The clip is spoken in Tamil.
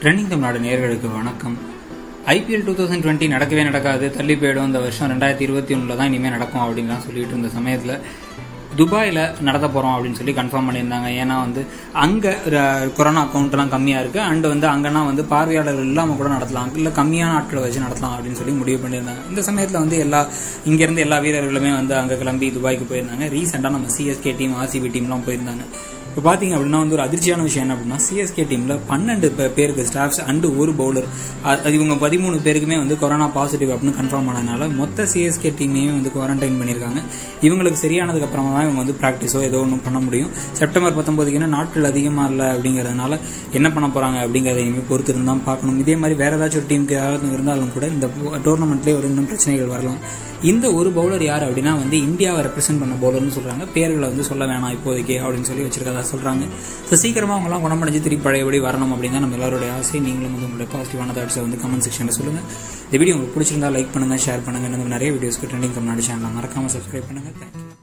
ட்ரெண்டிங் தமிழ்நாடு நேர்களுக்கு வணக்கம் ஐபிஎல் டூ தௌசண்ட் டுவெண்ட்டி நடக்கவே நடக்காது தள்ளி போயிடும் இந்த வருஷம் ரெண்டாயிரத்தி இருபத்தி ஒன்றில் தான் இனிமேல் நடக்கும் அப்படின்லாம் சொல்லிட்டு இருந்த சமயத்தில் துபாயில் நடத்த போகிறோம் அப்படின்னு சொல்லி கன்ஃபார்ம் பண்ணியிருந்தாங்க ஏன்னா வந்து அங்கே கொரோனா அக்கௌண்ட்லாம் கம்மியாக இருக்குது அண்ட் வந்து அங்கன்னா வந்து பார்வையாளர்கள் இல்லாமல் கூட நடத்தலாம் இல்லை கம்மியான ஆட்களை வச்சு நடத்தலாம் அப்படின்னு சொல்லி முடிவு பண்ணியிருந்தாங்க இந்த சமயத்தில் வந்து எல்லா இங்கேருந்து எல்லா வீரர்களுமே வந்து அங்கே கிளம்பி துபாய்க்கு போயிருந்தாங்க ரீசெண்டாக நம்ம சிஎஸ்கே டீம் ஆர்சிபி டீம்லாம் போயிருந்தாங்க இப்போ பார்த்தீங்க அப்படின்னா வந்து ஒரு அதிர்ச்சியான விஷயம் என்ன அப்படின்னா சிஎஸ்கே டீமில் பன்னெண்டு பே- பேருக்கு ஸ்டாஃப்ஸ் அண்டு ஒரு பவுலர் அது இவங்க பதிமூணு பேருக்குமே வந்து கொரோனா பாசிட்டிவ் அப்படின்னு கன்ஃபார்ம் ஆனதுனால மொத்த சிஎஸ்கே டீமையும் வந்து குவாரண்டைன் பண்ணியிருக்காங்க இவங்களுக்கு சரியானதுக்கு அப்புறமா தான் இவங்க வந்து ப்ராக்டிஸோ ஏதோ ஒன்று பண்ண முடியும் செப்டம்பர் பத்தொன்பதுக்கு என்ன நாட்கள் அதிகமாக இல்லை அப்படிங்கிறதுனால என்ன பண்ண போகிறாங்க அப்படிங்கிறத இனிமேல் பொறுத்து இருந்து தான் பார்க்கணும் இதே மாதிரி வேற ஏதாச்சும் ஒரு டீமுக்கு யாராவது இருந்தாலும் கூட இந்த டோர்னமெண்ட்லேயே ஒரு இன்னும் பிரச்சனைகள் வரலாம் இந்த ஒரு பவுலர் யார் அப்படின்னா வந்து இந்தியாவை ரெப்ரசென்ட் பண்ண பவுலர்னு சொல்றாங்க பேர்களை வந்து சொல்ல வேணாம் இப்போதைக்கு அப்படின்னு சொல்லி வச்சிருக்கதா சொல்றாங்க ஸோ சீக்கிரமா அவங்கலாம் குணமடைஞ்சு திருப்பி பழையபடி வரணும் அப்படின்னு தான் நம்ம எல்லாருடைய ஆசை நீங்களும் வந்து உங்களுடைய பாசிட்டிவான தாட்ஸை வந்து கமெண்ட் செக்ஷனில் சொல்லுங்க இந்த வீடியோ உங்களுக்கு பிடிச்சிருந்தா லைக் பண்ணுங்க ஷேர் பண்ணுங்க இந்த மாதிரி நிறைய வீடியோஸ்க்கு ட்ரெண்டிங் தமிழ்நாடு சேனலை மறக்காம சப்ஸ்கிரைப் பண்ணுங்க தேங்க்யூ